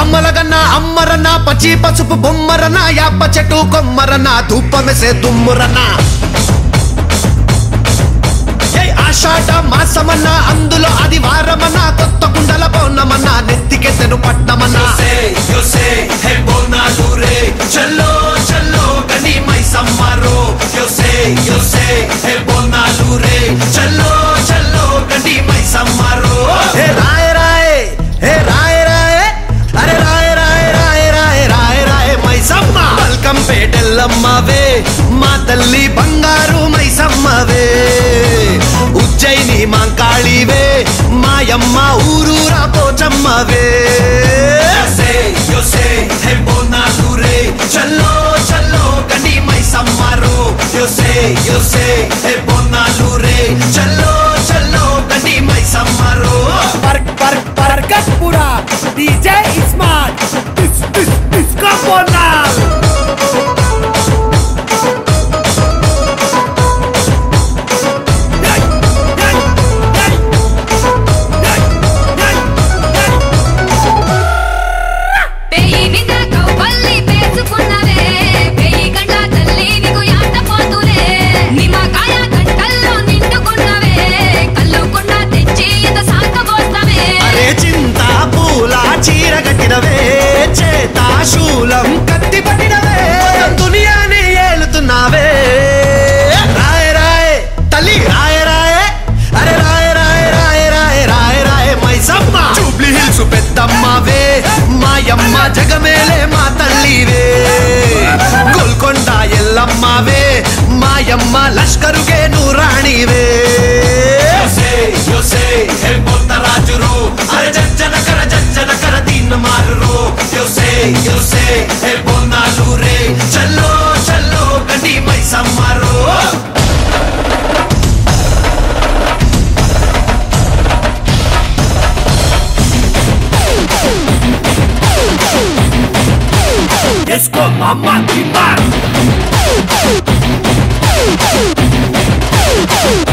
అమ్మలగన్న అమ్మరన్న పచ్చి పసుపు బొమ్మరన్న యాప చెట్టు కొమ్మరన్న ధూపమెసే దుమ్మురన్న ఏయ్ ఆషాఢ మాసమన్న అందులో అది వారమన్న కొత్త కుండల పౌర్ణమన్న నెత్తికెత్తెను పట్నమన్న yo sé, hey bonalu re Chalo, chalo, gani mai samaro Yo sé, yo sé, hey bonalu re Chalo, chalo, gani mai samaro హే రాయ రాయ హే రాయ రాయ అరే రాయ రాయ రాయ రాయ రాయ రాయ మైసమ్మ వెల్కమ్ పేటెల్లమ్మవే మా తల్లి బంగారు మైసమ్మవే ఉజ్జయిని మాంకాళివే మాయమ్మ ఊరూరా పోచమ్మవే Yo sé, yo sé, hey bonalu re Chalo, chalo, gani mai samaro Yo sé, yo sé, hey bonalu re Chalo, chalo, gani mai samaro Park, park, Parkatpura, DJ Ismat, Dis, dis, Disco Bonal. పెయ్యి నిండా కవ్వల్లి పేసుకున్నవే పెయ్యి గంట తల్లి నీకు యాట పోతులే నిమ్మకాయ గంటల్లో నిండుకున్నవే కల్లుకున్న తెచ్చి ఇంత సాకబోస్తవే అరే చింత పూల చీర కట్టినవే చేత శూలం కత్తి పట్టినవే మొత్తం దునియాని ఏలుతున్నావే రాయ రాయ తల్లి రాయ రాయ అరే రాయ రాయ రాయ రాయ రాయ రాయ మైసమ్మ జూబ్లీ హిల్స్ పెద్దమ్మవే మాయమ్మ జగమేలే మా తల్లివే గోల్కొండ ఎల్లమ్మవే మాయమ్మ లష్కరుగే నూరాణివే Yo sé, yo sé, el Montarrajuro Are jajjana kara jajjana kara din marro Yo sé, yo sé, el Bonalure Chalo, chalo, gandi mai samaro Disco Mama Timbar.